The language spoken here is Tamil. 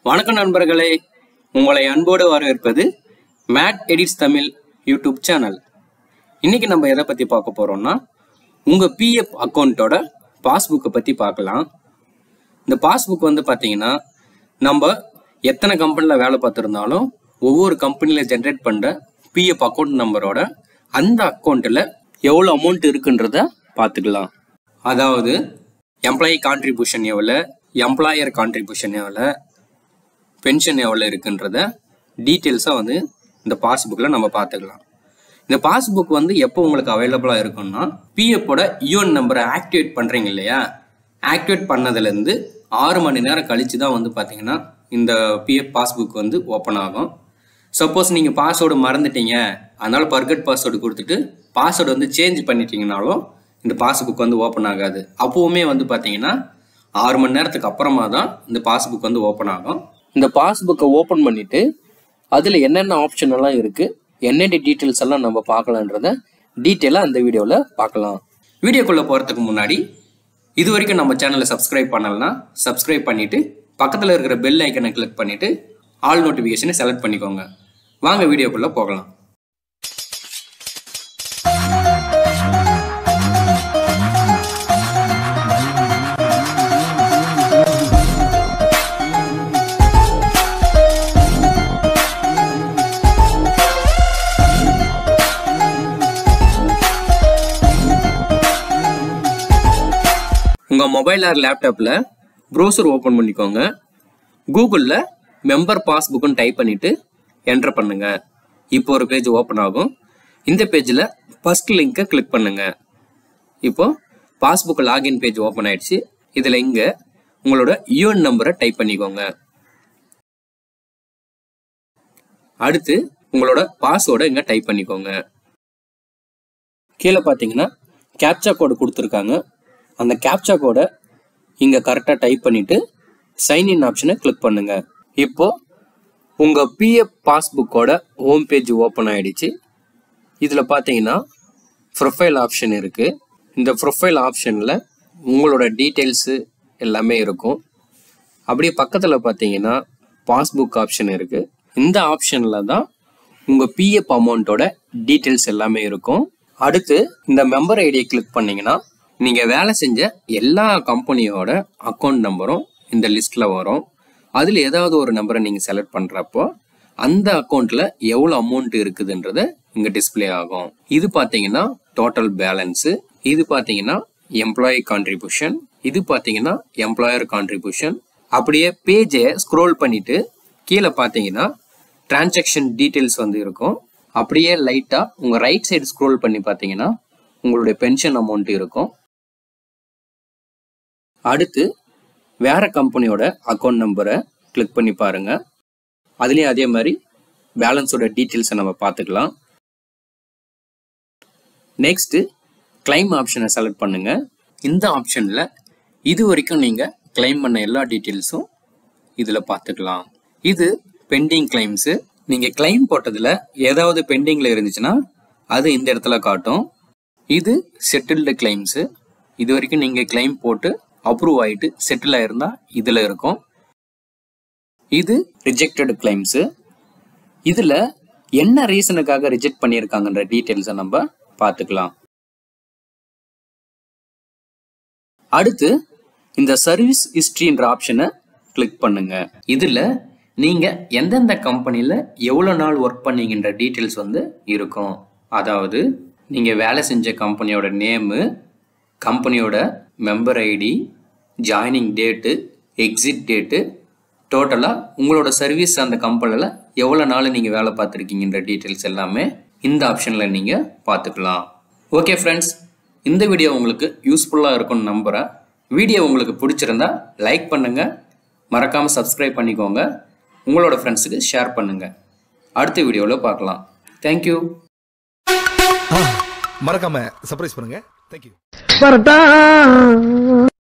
வணக்கம் நண்பர்களே உங்களை அன்போடு வரவேற்பது Mad Edits Tamil YouTube channel இன்னைக்கு நம்ம எதை பற்றி பார்க்க போகிறோம்னா உங்கள் பிஎஃப் அக்கௌண்ட்டோட பாஸ்புக்கை பற்றி பார்க்கலாம் இந்த பாஸ்புக் வந்து பார்த்தீங்கன்னா நம்ம எத்தனை கம்பெனியில் வேலை பார்த்துருந்தாலும் ஒவ்வொரு கம்பெனியில் ஜென்ரேட் பண்ணுற பிஎஃப் அக்கௌண்ட் நம்பரோட அந்த அக்கௌண்ட்டில் எவ்வளோ அமௌண்ட் இருக்குன்றத பார்த்துக்கலாம் அதாவது எம்ப்ளாயி கான்ட்ரிபியூஷன் எவ்வளோ எம்ப்ளாயர் கான்ட்ரிபியூஷன் எவ்வளோ பென்ஷன் எவ்வளோ இருக்குன்றத டீட்டெயில்ஸாக வந்து இந்த பாஸ்புக்கில் நம்ம பார்த்துக்கலாம் இந்த பாஸ்புக் வந்து எப்போ உங்களுக்கு அவைலபிளாக இருக்கும்னா பிஎஃப்போட யூஎன் நம்பரை ஆக்டிவேட் பண்ணுறீங்க இல்லையா ஆக்டிவேட் பண்ணதுலேருந்து ஆறு மணி நேரம் கழித்து தான் வந்து பார்த்தீங்கன்னா இந்த பிஎஃப் பாஸ்புக் வந்து ஓப்பன் ஆகும் சப்போஸ் நீங்கள் பாஸ்வேர்டு மறந்துட்டீங்க அதனால் பர்கட் பாஸ்வேர்டு கொடுத்துட்டு பாஸ்வேர்டு வந்து சேஞ்ச் பண்ணிட்டீங்கனாலும் இந்த பாஸ்புக் வந்து ஓப்பன் ஆகாது அப்போவுமே வந்து பார்த்தீங்கன்னா ஆறு மணி நேரத்துக்கு அப்புறமா தான் இந்த பாஸ்புக் வந்து ஓப்பன் ஆகும் இந்த பாஸ்புக்கை ஓப்பன் பண்ணிட்டு அதில் என்னென்ன ஆப்ஷன் எல்லாம் இருக்குது என்னென்ன டீட்டெயில்ஸ் எல்லாம் நம்ம பார்க்கலான்றத டீட்டெயிலாக அந்த வீடியோவில் பார்க்கலாம் வீடியோக்குள்ளே போகிறதுக்கு முன்னாடி இது வரைக்கும் நம்ம சேனலை சப்ஸ்கிரைப் பண்ணலனா சப்ஸ்கிரைப் பண்ணிவிட்டு பக்கத்தில் இருக்கிற பெல் ஐக்கனை கிளிக் பண்ணிவிட்டு ஆல் நோட்டிஃபிகேஷனை செலக்ட் பண்ணிக்கோங்க வாங்க வீடியோக்குள்ளே போகலாம் உங்கள் மொபைல் ஆர் லேப்டாப்பில் ப்ரௌசர் ஓப்பன் பண்ணிக்கோங்க கூகுளில் மெம்பர் பாஸ்புக்குன்னு டைப் பண்ணிவிட்டு என்டர் பண்ணுங்க இப்போ ஒரு பேஜ் ஓப்பன் ஆகும் இந்த பேஜில் ஃபர்ஸ்ட் லிங்கை கிளிக் பண்ணுங்க இப்போ பாஸ்புக் லாகின் பேஜ் ஓப்பன் ஆயிடுச்சு இதில் இங்கே உங்களோட யூஎன் நம்பரை டைப் பண்ணிக்கோங்க அடுத்து உங்களோட பாஸ்வேர்டை இங்கே டைப் பண்ணிக்கோங்க கீழே பார்த்தீங்கன்னா கேப்சா கோடு கொடுத்துருக்காங்க அந்த கேப்சா கோடை இங்கே கரெக்டாக டைப் பண்ணிவிட்டு சைன்இன் ஆப்ஷனை கிளிக் பண்ணுங்க இப்போ உங்கள் பிஎஃப் பாஸ்புக்கோட ஹோம் பேஜ் ஓப்பன் ஆயிடுச்சு இதில் பார்த்தீங்கன்னா ப்ரொஃபைல் ஆப்ஷன் இருக்குது இந்த ப்ரொஃபைல் ஆப்ஷனில் உங்களோட டீட்டெயில்ஸு எல்லாமே இருக்கும் அப்படியே பக்கத்தில் பார்த்தீங்கன்னா பாஸ்புக் ஆப்ஷன் இருக்குது இந்த ஆப்ஷனில் தான் உங்கள் பிஎஃப் அமௌண்ட்டோட டீட்டெயில்ஸ் எல்லாமே இருக்கும் அடுத்து இந்த மெம்பர் ஐடியை கிளிக் பண்ணீங்கன்னா நீங்கள் வேலை செஞ்ச எல்லா கம்பெனியோட அக்கௌண்ட் நம்பரும் இந்த லிஸ்ட்டில் வரும் அதில் ஏதாவது ஒரு நம்பரை நீங்கள் செலக்ட் பண்ணுறப்போ அந்த அக்கௌண்ட்டில் எவ்வளோ அமௌண்ட் இருக்குதுன்றத இங்கே டிஸ்ப்ளே ஆகும் இது பார்த்தீங்கன்னா டோட்டல் பேலன்ஸு இது பார்த்தீங்கன்னா எம்ப்ளாயி கான்ட்ரிபியூஷன் இது பார்த்தீங்கன்னா எம்ப்ளாயர் கான்ட்ரிபியூஷன் அப்படியே பேஜை ஸ்க்ரோல் பண்ணிட்டு கீழே பார்த்தீங்கன்னா டிரான்சாக்ஷன் டீட்டெயில்ஸ் வந்து இருக்கும் அப்படியே லைட்டாக உங்கள் ரைட் சைடு ஸ்க்ரோல் பண்ணி பார்த்தீங்கன்னா உங்களுடைய பென்ஷன் அமௌண்ட் இருக்கும் அடுத்து வேற கம்பெனியோட அக்கௌண்ட் நம்பரை கிளிக் பண்ணி பாருங்க அதுலேயும் அதே மாதிரி பேலன்ஸோட டீட்டெயில்ஸை நம்ம பார்த்துக்கலாம் நெக்ஸ்ட்டு கிளைம் ஆப்ஷனை செலக்ட் பண்ணுங்க இந்த ஆப்ஷனில் இது வரைக்கும் நீங்கள் கிளைம் பண்ண எல்லா டீட்டெயில்ஸும் இதில் பார்த்துக்கலாம் இது பெண்டிங் கிளைம்ஸு நீங்கள் கிளைம் போட்டதில் ஏதாவது பெண்டிங்கில் இருந்துச்சுன்னா அது இந்த இடத்துல காட்டும் இது செட்டில்டு கிளைம்ஸு இது வரைக்கும் நீங்கள் கிளைம் போட்டு அப்ரூவ் ஆகிட்டு செட்டில் ஆயிருந்தா இதில் இருக்கும் இது ரிஜெக்டட் கிளைம்ஸு இதில் என்ன ரீசனுக்காக ரிஜெக்ட் பண்ணியிருக்காங்கன்ற டீட்டெயில்ஸை நம்ம பார்த்துக்கலாம் அடுத்து இந்த சர்வீஸ் ஹிஸ்ட்ரின்ற ஆப்ஷனை கிளிக் பண்ணுங்க இதில் நீங்கள் எந்தெந்த கம்பெனியில் எவ்வளோ நாள் ஒர்க் பண்ணீங்கன்ற டீட்டெயில்ஸ் வந்து இருக்கும் அதாவது நீங்கள் வேலை செஞ்ச கம்பெனியோட நேமு கம்பெனியோட member ID joining date exit date டோட்டலாக உங்களோட சர்வீஸ் அந்த கம்பெனியில் எவ்வளோ நாள் நீங்கள் வேலை பார்த்துருக்கீங்கன்ற டீட்டெயில்ஸ் எல்லாமே இந்த ஆப்ஷனில் நீங்கள் பார்த்துக்கலாம் ஓகே ஃப்ரெண்ட்ஸ் இந்த வீடியோ உங்களுக்கு யூஸ்ஃபுல்லாக இருக்கும்னு நம்புகிறேன் வீடியோ உங்களுக்கு பிடிச்சிருந்தா லைக் பண்ணுங்கள் மறக்காமல் சப்ஸ்கிரைப் பண்ணிக்கோங்க உங்களோட ஃப்ரெண்ட்ஸுக்கு ஷேர் பண்ணுங்கள் அடுத்த வீடியோவில் பார்க்கலாம் தேங்க்யூ மறக்காம சர்ப்ரைஸ் பண்ணுங்க தேங்க்யூ வரட்டா